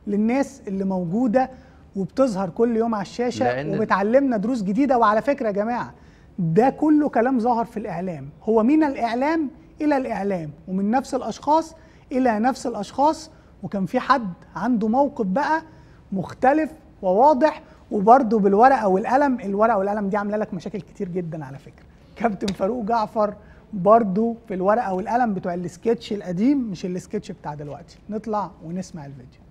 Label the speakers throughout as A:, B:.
A: للناس اللي موجوده وبتظهر كل يوم على الشاشه
B: لأن-
A: وبتعلمنا دروس جديده وعلى فكره يا جماعه ده كله كلام ظهر في الاعلام هو من الاعلام الى الاعلام ومن نفس الاشخاص الى نفس الاشخاص وكان في حد عنده موقف بقى مختلف وواضح وبرده بالورقه والقلم الورقه والقلم دي عامله لك مشاكل كتير جدا على فكره كابتن فاروق جعفر برضو في الورقه والقلم بتوع السكتش القديم مش السكتش بتاع دلوقتي نطلع ونسمع الفيديو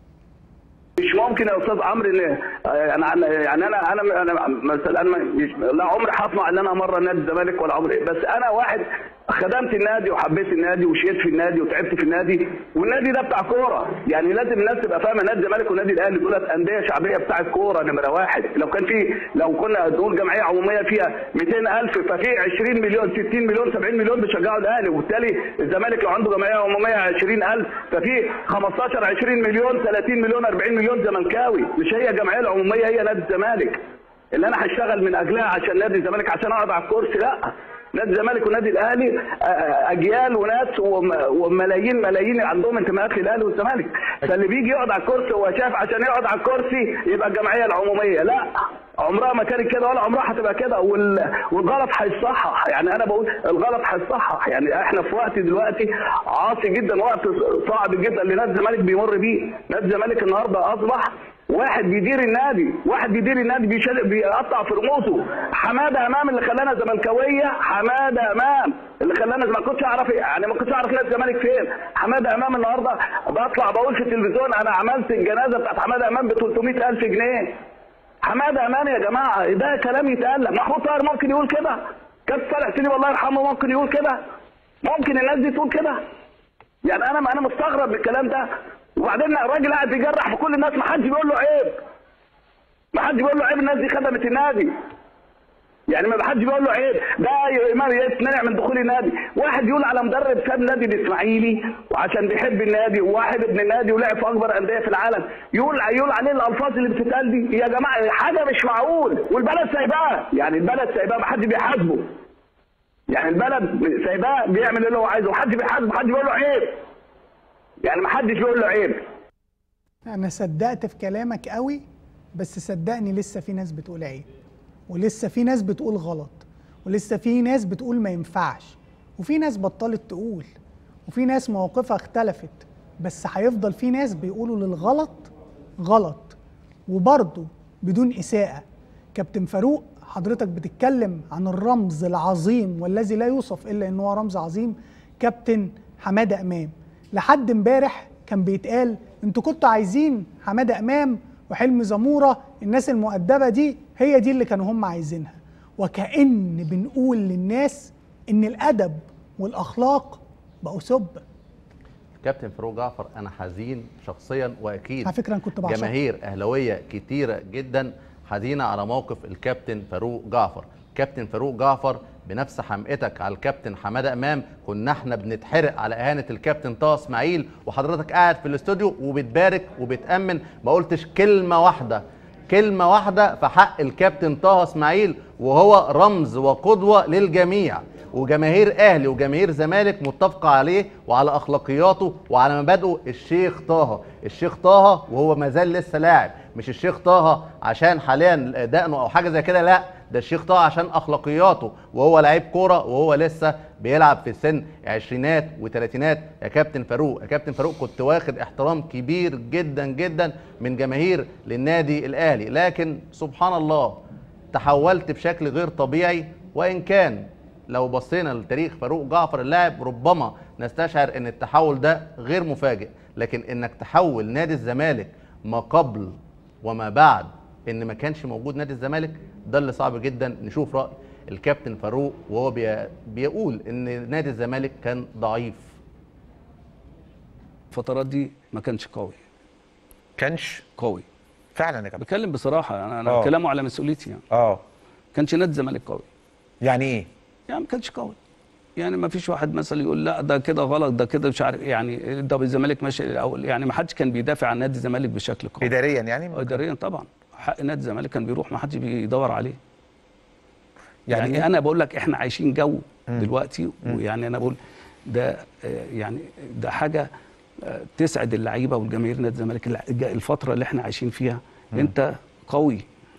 C: مش ممكن يا استاذ عمرو ان يعني انا يعني انا انا انا مثلا انا مش لا عمري هطمع ان انا مره نادي الزمالك ولا عمري بس انا واحد خدمت النادي وحبيت النادي وشيت في النادي وتعبت في النادي والنادي ده بتاع كوره يعني لازم الناس تبقى فاهمه نادي الزمالك والنادي الاهلي دولت انديه شعبيه بتاعت كوره نمره واحد لو كان في لو كنا نقول جمعيه عموميه فيها 200000 ففي 20 مليون 60 مليون 70 مليون بيشجعوا الاهلي وبالتالي الزمالك لو عنده جمعيه عموميه 20000 ففي 15 20 مليون 30 مليون 40 مليون زملكاوي مش هي الجمعيه العموميه هي نادي الزمالك اللي انا هشتغل من اجلها عشان نادي الزمالك عشان اقعد على الكرسي لا نادي الزمالك والنادي الاهلي آه، آه، اجيال وناس وم- وملايين ملايين عندهم انتماءات للاهلي والزمالك فاللي بيجي يقعد على الكرسي هو شايف عشان يقعد على الكرسي يبقى الجمعيه العموميه لا عمرها ما كانت كده ولا عمرها هتبقى كده وال- والغلط هيتصحح يعني انا بقول الغلط هيتصحح يعني احنا في وقت دلوقتي عاصي جدا وقت صعب جدا اللي نادي الزمالك بيمر بيه نادي الزمالك النهارده اصبح واحد بيدير النادي واحد بيدير النادي بيشل... بيقطع في رموزه حماده امام اللي خلانا زملكاويه حماده امام اللي خلانا ما كنتش اعرف يعني ما كنتش اعرف نادي الزمالك فين حماده امام النهارده بطلع بقول في التلفزيون انا عملت الجنازه بتاعت حماده امام ب 300000 جنيه حماده امان يا جماعه ده كلام يتقال محمود طاهر ممكن يقول كده كابتن صالح سليم الله يرحمه ممكن يقول كده ممكن الناس دي تقول كده يعني انا انا مستغرب من الكلام ده وبعدين الراجل قاعد يجرح في كل الناس ما حدش بيقول له عيب ما حدش بيقول له عيب الناس دي خدمت النادي يعني ما حدش بيقول له عيب ده ما يتمنع من دخول النادي واحد يقول على مدرب ساب نادي الاسماعيلي وعشان بيحب النادي وواحد ابن النادي ولعب في اكبر انديه في العالم يقول يقول عليه الالفاظ اللي بتتقال دي يا جماعه حاجه مش معقول والبلد سايباه يعني البلد سايباه ما حدش بيحاسبه يعني البلد سايباه بيعمل اللي هو عايزه ومحدش بيحاسبه محدش بيقول له عيب يعني ما حدش بيقول له عيب
A: انا صدقت في كلامك قوي بس صدقني لسه في ناس بتقول عيب ولسه في ناس بتقول غلط ولسه في ناس بتقول ما ينفعش وفي ناس بطلت تقول وفي ناس مواقفها اختلفت بس هيفضل في ناس بيقولوا للغلط غلط وبرضه بدون إساءة كابتن فاروق حضرتك بتتكلم عن الرمز العظيم والذي لا يوصف إلا إن هو رمز عظيم كابتن حمادة أمام لحد امبارح كان بيتقال انتوا كنتوا عايزين حمادة أمام وحلمي زمورة الناس المؤدبة دي هي دي اللي كانوا هم عايزينها وكأن بنقول للناس إن الأدب والأخلاق بقوا سب
B: كابتن فاروق جعفر انا حزين شخصيا واكيد
A: على فكرة أنا كنت بعشقه.
B: جماهير اهلاويه كتيره جدا حزينه على موقف الكابتن فاروق جعفر كابتن فاروق جعفر بنفس حمقتك على الكابتن حماده امام كنا احنا بنتحرق على اهانه الكابتن طه اسماعيل وحضرتك قاعد في الاستوديو وبتبارك وبتامن ما قلتش كلمه واحده كلمه واحده في حق الكابتن طه اسماعيل وهو رمز وقدوه للجميع وجماهير اهلي وجماهير زمالك متفقه عليه وعلى اخلاقياته وعلى مبادئه الشيخ طه الشيخ طه وهو ما زال لسه لاعب مش الشيخ طه عشان حاليا دقنه او حاجه زي كده لا ده الشيخ طه عشان اخلاقياته وهو لعيب كوره وهو لسه بيلعب في سن عشرينات وثلاثينات يا كابتن فاروق يا كابتن فاروق كنت واخد احترام كبير جدا جدا من جماهير للنادي الاهلي لكن سبحان الله تحولت بشكل غير طبيعي وان كان لو بصينا لتاريخ فاروق جعفر اللاعب ربما نستشعر ان التحول ده غير مفاجئ لكن انك تحول نادي الزمالك ما قبل وما بعد ان ما كانش موجود نادي الزمالك ده اللي صعب جدا نشوف راي الكابتن فاروق وهو بي- بيقول ان نادي الزمالك كان ضعيف
D: الفترات دي ما كانش قوي
E: كانش
D: قوي
E: فعلا يا كابتن
D: بتكلم بصراحه انا
E: آه.
D: انا كلامه على مسؤوليتي يعني
E: اه
D: كانش نادي الزمالك قوي
E: يعني ايه
D: يعني ما كانش قوي يعني ما فيش واحد مثلا يقول لا ده كده غلط ده كده مش عارف إيه، يعني ده الزمالك ماشي الاول يعني ما حدش كان بيدافع عن نادي الزمالك بشكل قوي
E: اداريا يعني
D: اداريا طبعا حق نادي الزمالك كان بيروح ما حدش بيدور عليه
E: يعني
D: يعني,
E: إيه؟
D: انا بقول لك احنا عايشين جو دلوقتي ويعني انا بقول ده آه، يعني ده حاجه آه، تسعد اللعيبه والجماهير نادي الزمالك الع- الج- الفتره اللي احنا عايشين فيها انت قوي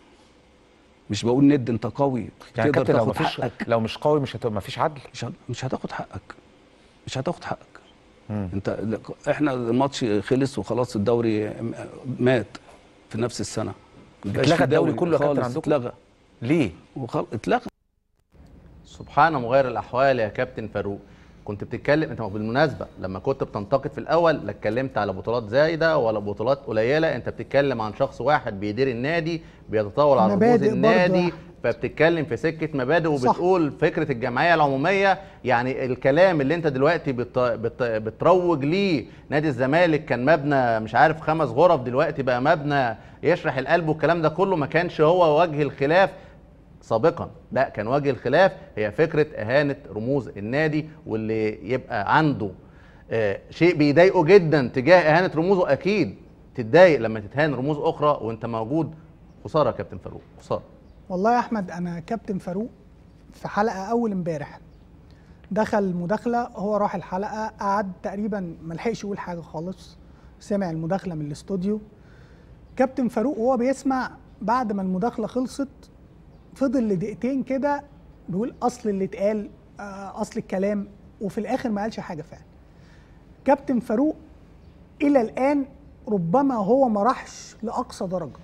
D: مش بقول ند انت قوي
E: يعني
D: تقدر
E: كابتن لو
D: تاخد
E: مفيش
D: حقك
E: لو مش قوي مش هتبقى مفيش عدل
D: مش هت- مش هتاخد حقك مش هتاخد حقك
E: مم.
D: انت لا- احنا الماتش خلص وخلاص الدوري م- مات في نفس السنه مبقاش
E: اتلغى
D: في
E: الدوري
D: دوري
E: كله يا كابتن
D: خالص،
E: عندكم؟
D: اتلغى
E: ليه
D: وخل... اتلغى
B: سبحان مغير الاحوال يا كابتن فاروق كنت بتتكلم انت بالمناسبه لما كنت بتنتقد في الاول لا اتكلمت على بطولات زايده ولا بطولات قليله انت بتتكلم عن شخص واحد بيدير النادي بيتطاول على رموز
A: مبادئ برضه.
B: النادي فبتتكلم في سكه مبادئ
A: صح.
B: وبتقول فكره الجمعيه العموميه يعني الكلام اللي انت دلوقتي بت... بت... بتروج ليه نادي الزمالك كان مبنى مش عارف خمس غرف دلوقتي بقى مبنى يشرح القلب والكلام ده كله ما كانش هو وجه الخلاف سابقا لا كان وجه الخلاف هي فكره اهانه رموز النادي واللي يبقى عنده آه، شيء بيضايقه جدا تجاه اهانه رموزه اكيد تتضايق لما تتهان رموز اخرى وانت موجود خساره يا كابتن فاروق خساره
A: والله يا احمد انا كابتن فاروق في حلقه اول امبارح دخل مداخله هو راح الحلقه قعد تقريبا ما لحقش يقول حاجه خالص سمع المداخله من الاستوديو كابتن فاروق وهو بيسمع بعد ما المداخله خلصت فضل لدقيقتين كده بيقول اصل اللي اتقال آه، اصل الكلام وفي الاخر ما قالش حاجه فعلا كابتن فاروق الى الان ربما هو ما راحش لاقصى درجه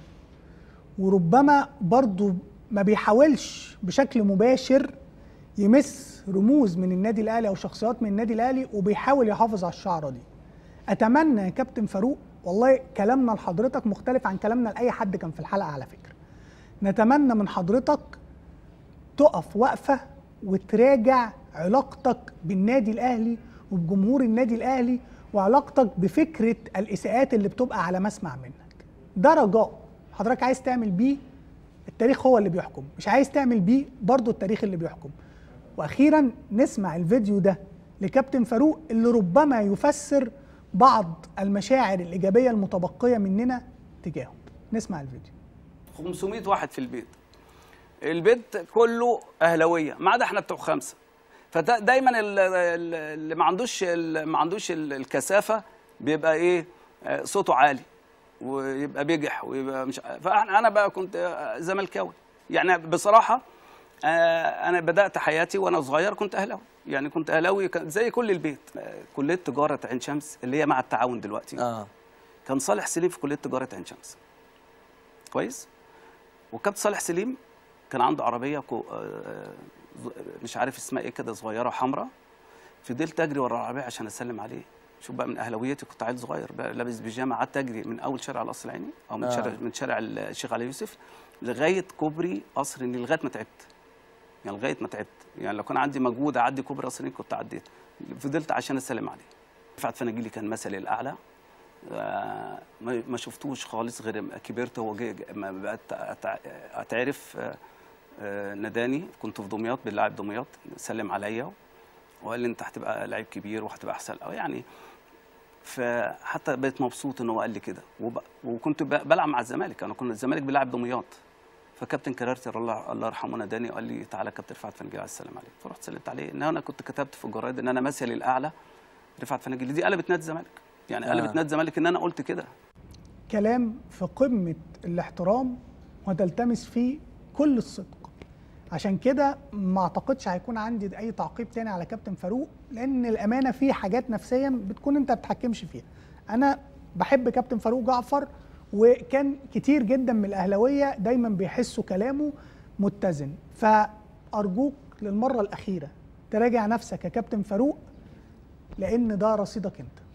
A: وربما برضو ما بيحاولش بشكل مباشر يمس رموز من النادي الاهلي او شخصيات من النادي الاهلي وبيحاول يحافظ على الشعره دي اتمنى يا كابتن فاروق والله كلامنا لحضرتك مختلف عن كلامنا لاي حد كان في الحلقه على فكره نتمنى من حضرتك تقف وقفه وتراجع علاقتك بالنادي الاهلي وبجمهور النادي الاهلي وعلاقتك بفكره الاساءات اللي بتبقى على مسمع منك ده رجاء حضرتك عايز تعمل بيه التاريخ هو اللي بيحكم مش عايز تعمل بيه برضه التاريخ اللي بيحكم واخيرا نسمع الفيديو ده لكابتن فاروق اللي ربما يفسر بعض المشاعر الايجابيه المتبقيه مننا تجاهه نسمع الفيديو
D: 500 واحد في البيت البيت كله اهلاويه ما عدا احنا بتوع خمسه فدايما اللي ما عندوش ال- ما عندوش ال- الكثافه بيبقى ايه آه، صوته عالي ويبقى بيجح ويبقى مش فانا انا بقى كنت آه، زملكاوي يعني بصراحه آه، انا بدات حياتي وانا صغير كنت اهلاوي يعني كنت اهلاوي كان زي كل البيت آه، كليه تجاره عين شمس اللي هي مع التعاون دلوقتي
F: اه
D: كان صالح سليم في كليه تجاره عين شمس كويس وكابتن صالح سليم كان عنده عربيه كو آه، ز- مش عارف اسمها ايه كده صغيره حمراء فضلت اجري ورا العربيه عشان اسلم عليه شوف بقى من اهلاويتي كنت عيل صغير بقى لابس بيجامه قعدت اجري من اول شارع القصر العيني او من
F: آه.
D: شارع من شارع الشيخ علي يوسف لغايه كوبري قصر النيل لغايه ما تعبت يعني لغايه ما تعبت يعني لو كان عندي مجهود اعدي كوبري قصر النيل كنت عديت فضلت عشان اسلم عليه رفعت فناجيلي كان مثلي الاعلى آه، ما ما شفتوش خالص غير ما كبرت هو جه جه- ما بقت أتع- اتعرف آه، آه، ناداني كنت في دمياط بنلعب دمياط سلم عليا وقال لي انت هتبقى لعيب كبير وهتبقى احسن أو يعني فحتى بقيت مبسوط ان هو قال لي كده وب... وكنت ب- بلعب مع الزمالك انا كنا الزمالك بيلعب دمياط فكابتن كرارتي الله الله يرحمه ناداني وقال لي تعالى كابتن رفعت فنجيل عايز اسلم عليك فرحت سلمت عليه ان انا كنت كتبت في الجرايد ان انا مثلي الاعلى رفعت فنجيل دي قلبت نادي الزمالك يعني
F: آه.
D: قلبت نادي الزمالك ان انا قلت كده
A: كلام في قمة الاحترام وتلتمس فيه كل الصدق عشان كده ما اعتقدش هيكون عندي اي تعقيب تاني على كابتن فاروق لان الامانه في حاجات نفسيا بتكون انت ما بتتحكمش فيها انا بحب كابتن فاروق جعفر وكان كتير جدا من الاهلاويه دايما بيحسوا كلامه متزن فارجوك للمره الاخيره تراجع نفسك يا كابتن فاروق لان ده رصيدك انت